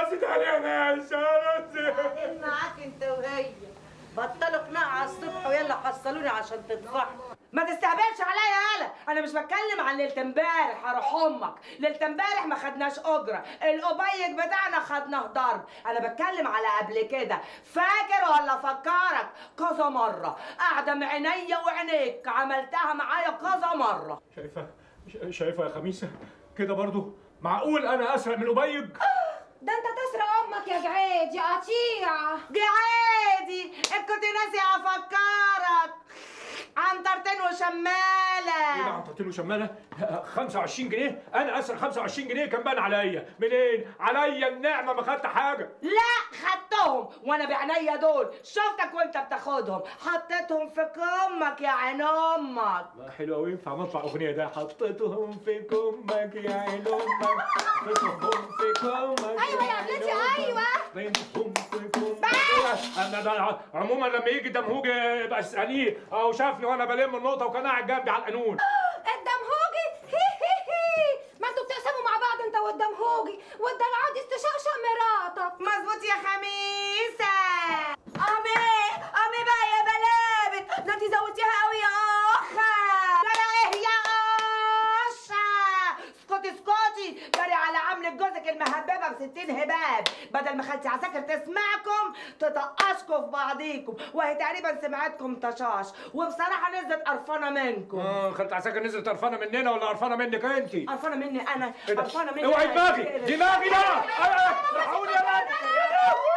راسي تاني يا ناس يا راسي بعدين معاك انت وهي بطلوا خناقه على الصبح ويلا حصلوني عشان تضحكوا ما تستهبلش عليا يالا انا مش بتكلم عن ليله امبارح هروح امك ليله امبارح ما خدناش اجره القبيج بتاعنا خدناه ضرب انا بتكلم على قبل كده فاكر ولا فكرك كذا مره قاعده مع عينيا وعينيك عملتها معايا كذا مره شايفه ش- شايفه يا خميسه كده برضو معقول انا اسرق من القبيج ده انت تسرق امك يا جعيد يا قطيع جعادي كنت ناسي افكرك عنترتين ايه ده وشماله عطيت له شماله 25 جنيه انا اسرق 25 جنيه كان بان عليا منين عليا النعمه ما خدت حاجه لا خدتهم وانا بعينيا دول شفتك وانت بتاخدهم حطيتهم في كمك يا عين امك والله حلو قوي ينفع مطلع اغنيه ده حطيتهم في كمك يا عين امك حطيتهم في كمك ايوه يا قبلتي ايوه بينهم في كمك انا ده عموما لما يجي دمهوج يبقى اساليه او شافني وانا بلم النقطه وكان قاعد جنبي على القانون الدمهوجي هي هي هي ما انتوا بتقسموا مع بعض انت والدمهوجي والدلع دي استشخشع مراتك مظبوط يا خميسه امي امي بقى يا بلابت ده انت زودتيها قوي يا اخا لا ايه يا قشه اسكتي اسكتي جري على عملة جوزك المهببه ب 60 هباب بدل ما خالتي عساكر تسمعكم تطقشكم في بعضيكم وهي تقريبا سمعتكم طشاش وبصراحه نزلت قرفانه منكم اه خالة عساكر نزلت قرفانه مننا ولا قرفانه منك انت؟ قرفانه مني انا قرفانه مني اوعي أنا. دماغي دماغي لا الحقوني يا ولد